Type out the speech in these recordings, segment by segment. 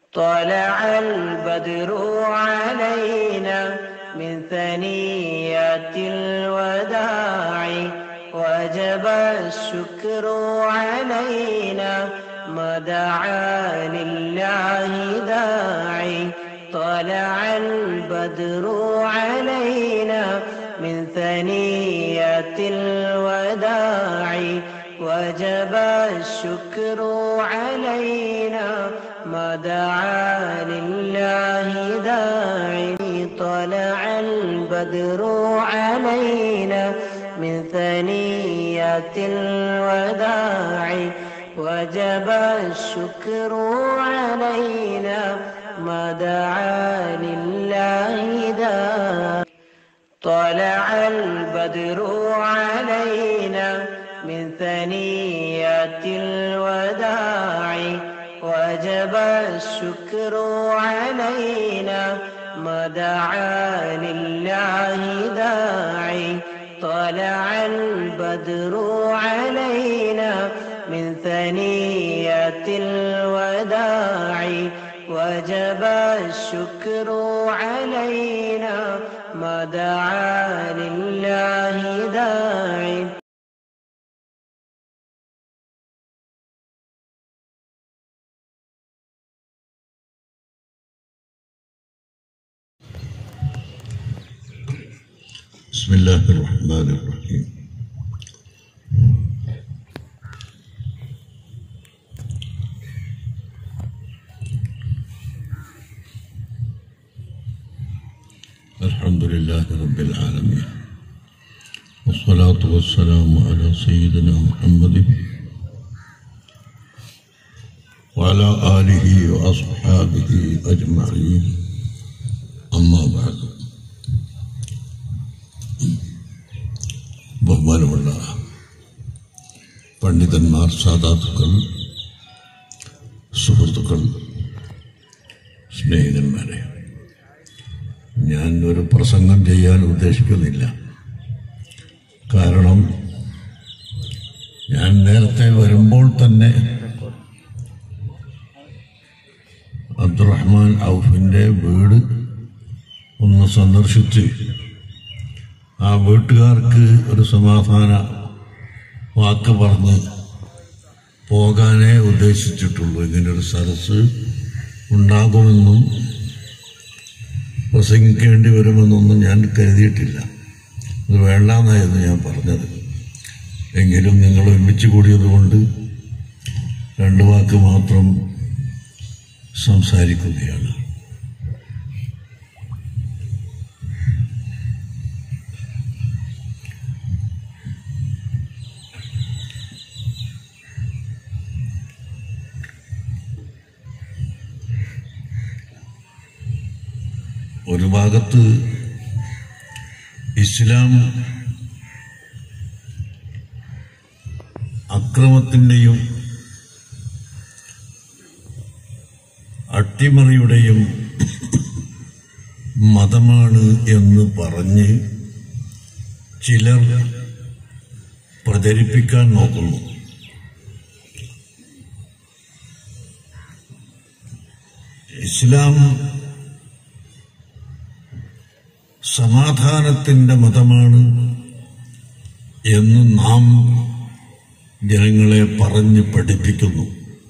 طلع البدر علينا من ثنيات الوداع وجب الشكر علينا ما دعا لله داعي طلع البدر علينا من ثنيات الوداع وجب الشكر علينا ما دعا لله داعي طلع البدر علينا من ثنيات الوداع وجب الشكر علينا ما دعا لله داعي طلع البدر علينا من ثنيات الوداع وجب الشكر علينا ما دعا لله داعي طلع البدر علينا من ثنيات الوداع وجب الشكر علينا ما دعا لله داعي بسم الله الرحمن الرحيم الحمد لله رب العالمين والصلاة والسلام على سيدنا محمد وعلى آله وأصحابه أجمعين أما بعد ബഹുമാനമുള്ള പണ്ഡിതന്മാർ സാധാത്തുക്കൾ സുഹൃത്തുക്കൾ സ്നേഹിതന്മാരെ ഞാൻ ഒരു പ്രസംഗം ചെയ്യാൻ ഉദ്ദേശിക്കുന്നില്ല കാരണം ഞാൻ നേരത്തെ വരുമ്പോൾ തന്നെ അബ്ദുറഹ്മാൻ ഔഫിൻ്റെ വീട് ഒന്ന് സന്ദർശിച്ച് ആ വീട്ടുകാർക്ക് ഒരു സമാധാന വാക്ക് പറഞ്ഞ് പോകാനേ ഉദ്ദേശിച്ചിട്ടുള്ളൂ ഇങ്ങനൊരു സദസ്സ് ഉണ്ടാകുമെന്നും പ്രസംഗിക്കേണ്ടി വരുമെന്നൊന്നും ഞാൻ കരുതിയിട്ടില്ല അത് വേണ്ടാന്നായിരുന്നു ഞാൻ പറഞ്ഞത് എങ്കിലും നിങ്ങൾ ഒരുമിച്ച് കൂടിയതുകൊണ്ട് രണ്ട് വാക്ക് മാത്രം സംസാരിക്കുകയാണ് ഒരു ഭാഗത്ത് ഇസ്ലാം അക്രമത്തിൻ്റെയും അട്ടിമറിയുടെയും മതമാണ് എന്ന് പറഞ്ഞ് ചിലർ പ്രചരിപ്പിക്കാൻ നോക്കുന്നു ഇസ്ലാം സമാധാനത്തിൻ്റെ മതമാണ് എന്ന് നാം ജനങ്ങളെ പറഞ്ഞ് പഠിപ്പിക്കുന്നു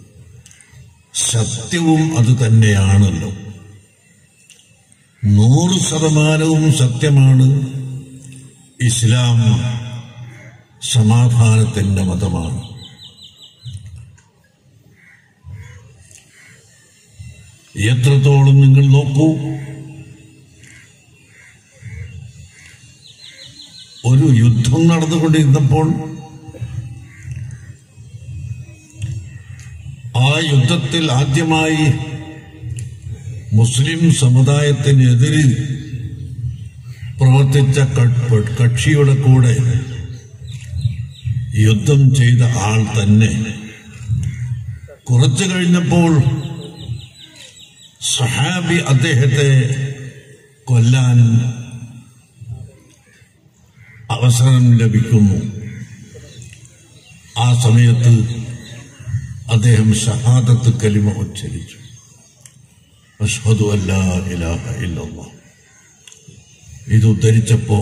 സത്യവും അത് തന്നെയാണല്ലോ നൂറ് ശതമാനവും സത്യമാണ് ഇസ്ലാം സമാധാനത്തിൻ്റെ മതമാണ് എത്രത്തോളം നിങ്ങൾ നോക്കൂ ഒരു യുദ്ധം നടന്നുകൊണ്ടിരുന്നപ്പോൾ ആ യുദ്ധത്തിൽ ആദ്യമായി മുസ്ലിം സമുദായത്തിനെതിരെ പ്രവർത്തിച്ച ക- കക്ഷിയുടെ കൂടെ യുദ്ധം ചെയ്ത ആൾ തന്നെ കുറച്ചു കഴിഞ്ഞപ്പോൾ സഹാബി അദ്ദേഹത്തെ കൊല്ലാൻ അവസരം ലഭിക്കുന്നു ആ സമയത്ത് അദ്ദേഹം ഷഹാദത്ത് കലിമ ഉച്ചരിച്ചു അഷ്ഹദു അല്ലാ ഇലാഹ ഇല്ലല്ലാഹ് ഇത് ഉദ്ധരിച്ചപ്പോ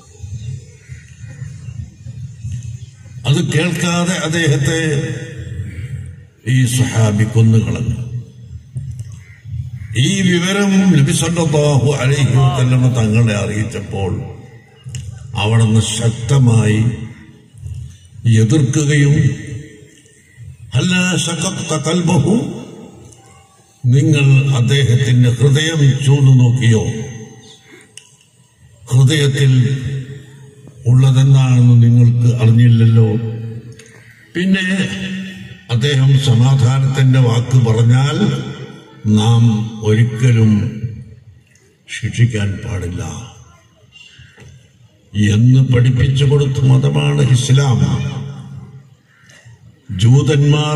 അത് കേൾക്കാതെ അദ്ദേഹത്തെ ഈ സുഹാബി കൊന്നുകളഞ്ഞു ഈ വിവരം നബി സല്ലല്ലാഹു അലൈഹി വസല്ലമ തങ്ങളെ അറിയിച്ചപ്പോൾ അവിടുന്ന് ശക്തമായി എതിർക്കുകയും അല്ല ശകത്ത കൽബഹു നിങ്ങൾ അദ്ദേഹത്തിന്റെ ഹൃദയം ചൂന്നു നോക്കിയോ ഹൃദയത്തിൽ ഉള്ളതെന്താണെന്ന് നിങ്ങൾക്ക് അറിഞ്ഞില്ലല്ലോ പിന്നെ അദ്ദേഹം സമാധാനത്തിന്റെ വാക്ക് പറഞ്ഞാൽ നാം ഒരിക്കലും ശിക്ഷിക്കാൻ പാടില്ല എന്ന് പഠിപ്പിച്ചു കൊടുത്ത മതമാണ് ഇസ്ലാം ജൂതന്മാർ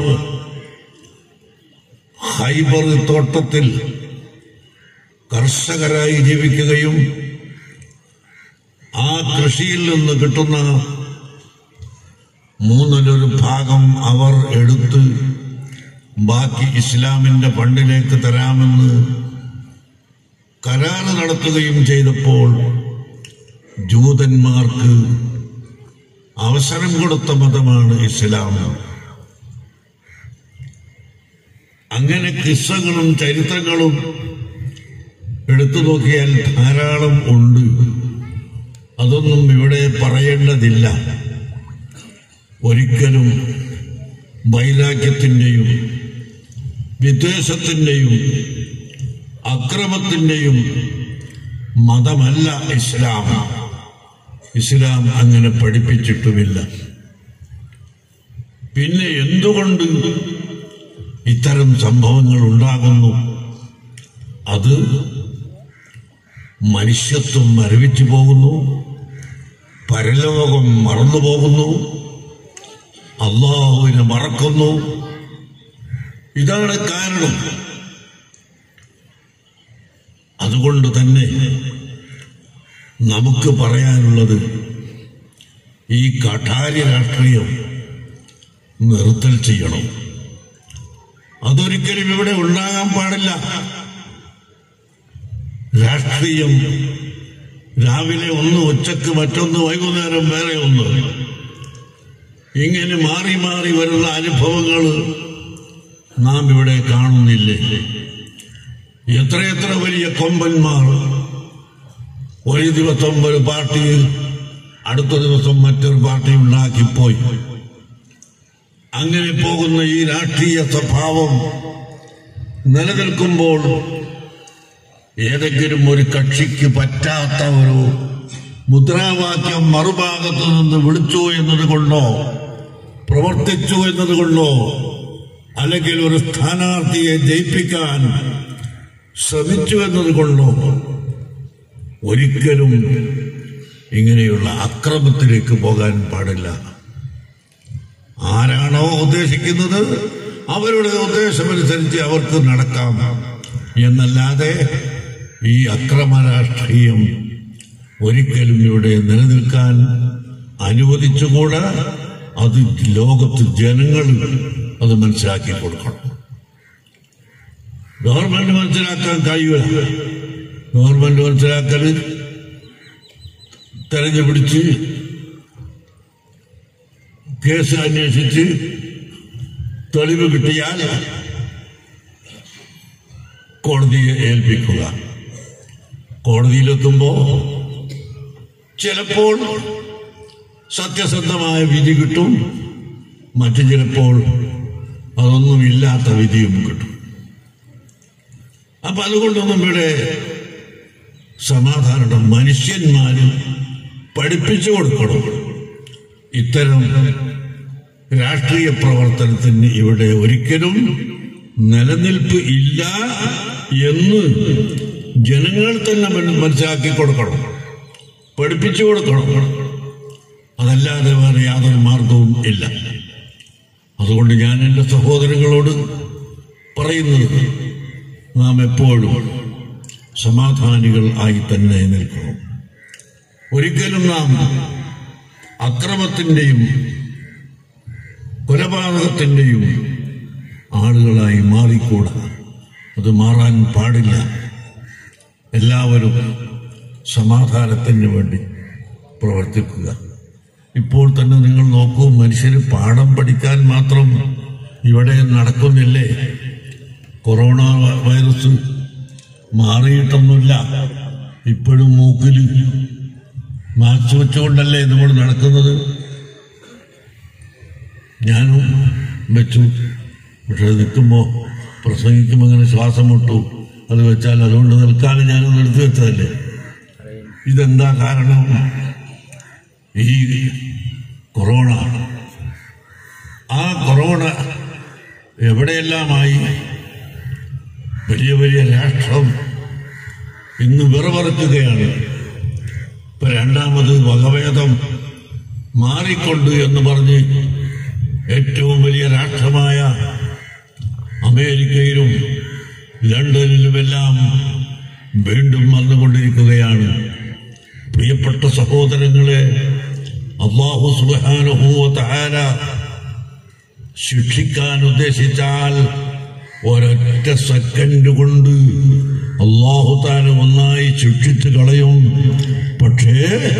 ഹൈബർ തോട്ടത്തിൽ കർഷകരായി ജീവിക്കുകയും ആ കൃഷിയിൽ നിന്ന് കിട്ടുന്ന മൂന്നിലൊരു ഭാഗം അവർ എടുത്ത് ബാക്കി ഇസ്ലാമിന്റെ ഫണ്ടിലേക്ക് തരാമെന്ന് കരാറ് നടത്തുകയും ചെയ്തപ്പോൾ ജൂതന്മാർക്ക് അവസരം കൊടുത്ത മതമാണ് ഇസ്ലാം അങ്ങനെ കിസ്സകളും ചരിത്രങ്ങളും എടുത്തു നോക്കിയാൽ ധാരാളം ഉണ്ട് അതൊന്നും ഇവിടെ പറയേണ്ടതില്ല ഒരിക്കലും വൈരാഗ്യത്തിൻ്റെയും വിദ്വേഷത്തിൻ്റെയും അക്രമത്തിൻ്റെയും മതമല്ല ഇസ്ലാം ഇസ്ലാം അങ്ങനെ പഠിപ്പിച്ചിട്ടുമില്ല പിന്നെ എന്തുകൊണ്ട് ഇത്തരം സംഭവങ്ങൾ ഉണ്ടാകുന്നു അത് മനുഷ്യത്വം മരവിച്ചു പോകുന്നു പരലോകം മറന്നു പോകുന്നു അള്ളാഹുവിനെ മറക്കുന്നു ഇതാണ് കാരണം അതുകൊണ്ട് തന്നെ നമുക്ക് പറയാനുള്ളത് ഈ കഠാര്യ രാഷ്ട്രീയം നിർത്തൽ ചെയ്യണം അതൊരിക്കലും ഇവിടെ ഉണ്ടാകാൻ പാടില്ല രാഷ്ട്രീയം രാവിലെ ഒന്ന് ഉച്ചക്ക് മറ്റൊന്ന് വൈകുന്നേരം വേറെ ഒന്ന് ഇങ്ങനെ മാറി മാറി വരുന്ന അനുഭവങ്ങൾ നാം ഇവിടെ കാണുന്നില്ലേ എത്രയെത്ര വലിയ കൊമ്പന്മാർ ഒരു ദിവസം ഒരു പാർട്ടി അടുത്ത ദിവസം മറ്റൊരു പാർട്ടി ഉണ്ടാക്കിപ്പോയി അങ്ങനെ പോകുന്ന ഈ രാഷ്ട്രീയ സ്വഭാവം നിലനിൽക്കുമ്പോൾ ഏതെങ്കിലും ഒരു കക്ഷിക്ക് പറ്റാത്ത ഒരു മുദ്രാവാക്യം മറുഭാഗത്തു നിന്ന് വിളിച്ചു എന്നതുകൊണ്ടോ പ്രവർത്തിച്ചു എന്നതുകൊണ്ടോ അല്ലെങ്കിൽ ഒരു സ്ഥാനാർത്ഥിയെ ജയിപ്പിക്കാൻ ശ്രമിച്ചു എന്നതുകൊണ്ടോ ഒരിക്കലും ഇങ്ങനെയുള്ള അക്രമത്തിലേക്ക് പോകാൻ പാടില്ല ആരാണോ ഉദ്ദേശിക്കുന്നത് അവരുടെ ഉദ്ദേശമനുസരിച്ച് അവർക്ക് നടക്കാം എന്നല്ലാതെ ഈ അക്രമ രാഷ്ട്രീയം ഒരിക്കലും ഇവിടെ നിലനിൽക്കാൻ അനുവദിച്ചുകൂടാ അത് ലോകത്ത് ജനങ്ങൾ അത് മനസ്സിലാക്കി കൊടുക്കണം ഗവൺമെന്റ് മനസ്സിലാക്കാൻ കഴിയില്ല ഗവൺമെന്റ് മനസ്സിലാക്കൽ തെരഞ്ഞുപിടിച്ച് കേസ് അന്വേഷിച്ച് തെളിവ് കിട്ടിയാൽ കോടതിയെ ഏൽപ്പിക്കുക കോടതിയിലെത്തുമ്പോ ചിലപ്പോൾ സത്യസന്ധമായ വിധി കിട്ടും മറ്റു ചിലപ്പോൾ അതൊന്നുമില്ലാത്ത വിധിയും കിട്ടും അപ്പൊ അതുകൊണ്ടൊന്നും ഇവിടെ സമാധാനം മനുഷ്യന്മാര് പഠിപ്പിച്ചു കൊടുക്കണം ഇത്തരം രാഷ്ട്രീയ പ്രവർത്തനത്തിന് ഇവിടെ ഒരിക്കലും നിലനിൽപ്പ് ഇല്ല എന്ന് ജനങ്ങൾ തന്നെ മന- മനസ്സിലാക്കി കൊടുക്കണം പഠിപ്പിച്ചു കൊടുക്കണം അതല്ലാതെ വേറെ യാതൊരു മാർഗവും ഇല്ല അതുകൊണ്ട് ഞാൻ എൻ്റെ സഹോദരങ്ങളോട് പറയുന്നത് നാം എപ്പോഴും സമാധാനികൾ ആയി തന്നെ നിൽക്കണം ഒരിക്കലും നാം അക്രമത്തിൻ്റെയും കൊലപാതകത്തിൻ്റെയും ആളുകളായി മാറിക്കൂടാ അത് മാറാൻ പാടില്ല എല്ലാവരും സമാധാനത്തിന് വേണ്ടി പ്രവർത്തിക്കുക ഇപ്പോൾ തന്നെ നിങ്ങൾ നോക്കൂ മനുഷ്യന് പാഠം പഠിക്കാൻ മാത്രം ഇവിടെ നടക്കുന്നില്ലേ കൊറോണ വൈറസ് മാറിയിട്ടൊന്നുമില്ല ഇപ്പോഴും മൂക്കിൽ മാസ്ക് വെച്ചുകൊണ്ടല്ലേ നമ്മൾ നടക്കുന്നത് ഞാനും വെച്ചു പക്ഷെ നിൽക്കുമ്പോൾ പ്രസംഗിക്കുമ്പോൾ അങ്ങനെ ശ്വാസം മുട്ടു അത് വെച്ചാൽ അതുകൊണ്ട് നിൽക്കാതെ ഞാനൊന്ന് എടുത്തു വെച്ചതല്ലേ ഇതെന്താ കാരണം ഈ കൊറോണ ആ കൊറോണ എവിടെയെല്ലാമായി വലിയ വലിയ രാഷ്ട്രം ഇന്ന് വിറവറക്കുകയാണ് ഇപ്പൊ രണ്ടാമത് വകഭേദം മാറിക്കൊണ്ട് എന്ന് പറഞ്ഞ് ഏറ്റവും വലിയ രാഷ്ട്രമായ അമേരിക്കയിലും ലണ്ടനിലുമെല്ലാം വീണ്ടും വന്നുകൊണ്ടിരിക്കുകയാണ് പ്രിയപ്പെട്ട സഹോദരങ്ങളെ അള്ളാഹു സുബാനുഭൂവ തഹാര ശിക്ഷിക്കാൻ ഉദ്ദേശിച്ചാൽ ഒരൊറ്റ സെക്കൻഡ് കൊണ്ട് അള്ളാഹു താല ഒന്നായി ശിക്ഷിച്ചു കളയും പക്ഷേ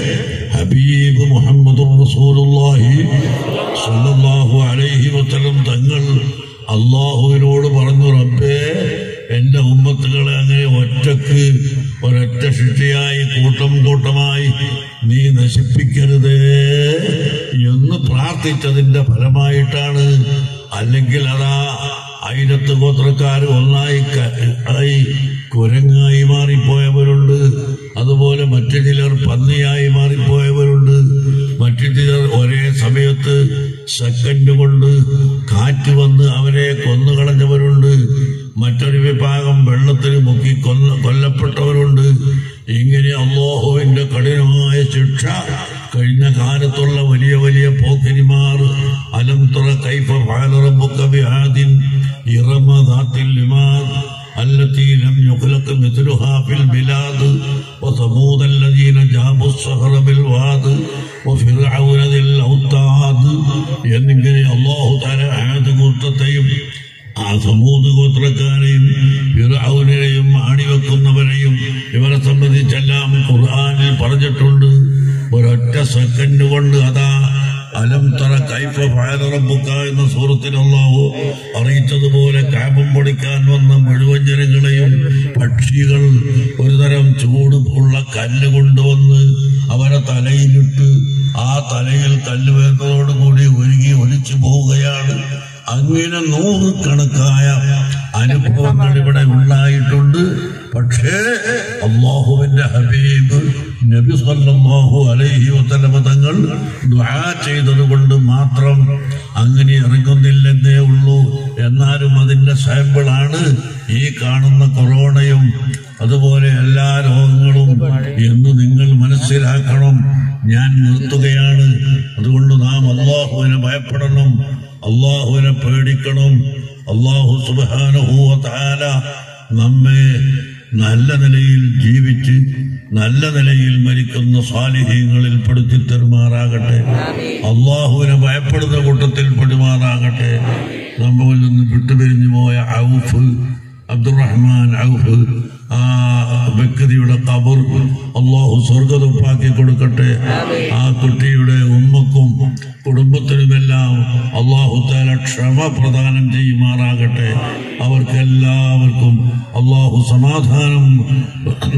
ഹബീബ് മുഹമ്മദ് റസൂലുള്ളാഹി സല്ലല്ലാഹു അലൈഹി വസല്ലം തങ്ങൾ അള്ളാഹുവിനോട് പറഞ്ഞു റബ്ബേ എന്റെ ഉമ്മത്തുകളെ അങ്ങനെ ഒറ്റക്ക് ഒരൊറ്റ ശിക്ഷയായി കൂട്ടം കൂട്ടമായി നീ നശിപ്പിക്കരുതേ എന്ന് പ്രാർത്ഥിച്ചതിന്റെ ഫലമായിട്ടാണ് അല്ലെങ്കിൽ അതാ ആയിരത്ത് ഗോത്രക്കാർ ഒന്നായി ക- ആയി കുരങ്ങായി മാറിപ്പോയവരുണ്ട് അതുപോലെ മറ്റു ചിലർ പന്നിയായി മാറിപ്പോയവരുണ്ട് മറ്റു ചിലർ ഒരേ സമയത്ത് സെക്കൻഡ് കൊണ്ട് കാറ്റ് വന്ന് അവരെ കൊന്നുകളഞ്ഞവരുണ്ട് മറ്റൊരു വിഭാഗം വെള്ളത്തിൽ മുക്കി കൊന്ന കൊല്ലപ്പെട്ടവരുണ്ട് ഇങ്ങനെ അള്ളാഹുവിന്റെ കഠിനമായ ശിക്ഷ കഴിഞ്ഞ കാലത്തുള്ള വലിയ വലിയ പോക്കരിമാർ അലം തുറ കൈഫ ഫഅലറബുക ബിആദിൻ ഇറമ ذاتിൽ ലിമാർ التي لم يخلق مثلها في البلاد وثمود الذين جابوا الصخر بالواد وفرعون ذي الأوتاد എന്നിങ്ങനെ അള്ളാഹു താല ആയത് കൂട്ടത്തെയും ആ സമൂത് ഗോത്രക്കാരെയും ഫിറഔനെയും ആണിവെക്കുന്നവരെയും ഇവരെ സംബന്ധിച്ചെല്ലാം ഖുർആനിൽ പറഞ്ഞിട്ടുണ്ട് ഒരൊറ്റ സെക്കൻഡ് കൊണ്ട് അതാ അലം തറ കൈഫ ഫഅല റബ്ബുക എന്ന സൂറത്തിൽ അല്ലാഹു അറിയിച്ചതുപോലെ കാപം പൊടിക്കാൻ വന്ന മുഴുവൻ ജനങ്ങളെയും പക്ഷികൾ ഒരുതരം ചൂട് ഉള്ള കല്ല് കൊണ്ടുവന്ന് അവരെ തലയിലിട്ട് ആ തലയിൽ കല്ല് വരുന്നതോടുകൂടി ഒരുങ്ങി ഒലിച്ചു പോവുകയാണ് അങ്ങനെ നൂറുകണക്കായ അനുഭവങ്ങൾ ഇവിടെ ഉണ്ടായിട്ടുണ്ട് പക്ഷേ അള്ളാഹുവിന്റെ ഹബീബ് നബി സല്ലല്ലാഹു അലൈഹി വസല്ലമ തങ്ങൾ ദുആ ചെയ്തത് കൊണ്ട് മാത്രം അങ്ങനെ ഇറങ്ങുന്നില്ലെന്നേ ഉള്ളൂ എന്നാലും അതിന്റെ സാമ്പിളാണ് ഈ കാണുന്ന കൊറോണയും അതുപോലെ എല്ലാ രോഗങ്ങളും എന്ന് നിങ്ങൾ മനസ്സിലാക്കണം ഞാൻ നിർത്തുകയാണ് അതുകൊണ്ട് നാം അള്ളാഹുവിനെ ഭയപ്പെടണം അള്ളാഹുവിനെ പേടിക്കണം അള്ളാഹു സുബാനുഭൂവ താല നമ്മെ നല്ല നിലയിൽ ജീവിച്ച് നല്ല നിലയിൽ മരിക്കുന്ന സ്വാലിഹ്യങ്ങളിൽ പെടുത്തി തെരുമാറാകട്ടെ അള്ളാഹുവിനെ ഭയപ്പെടുന്ന കൂട്ടത്തിൽ പെടുമാറാകട്ടെ നമ്മളിൽ നിന്ന് വിട്ടുപിരിഞ്ഞു പോയ ഔഫ് അബ്ദുറഹ്മാൻ ഔഫ് ആ വ്യക്തിയുടെ കബർ അള്ളാഹു സ്വർഗതുപ്പാക്കി കൊടുക്കട്ടെ ആ കുട്ടിയുടെ ഉമ്മക്കും കുടുംബത്തിനുമെല്ലാം അള്ളാഹു താല ക്ഷമ പ്രദാനം ചെയ്യുമാറാകട്ടെ അവർക്കെല്ലാവർക്കും അള്ളാഹു സമാധാനം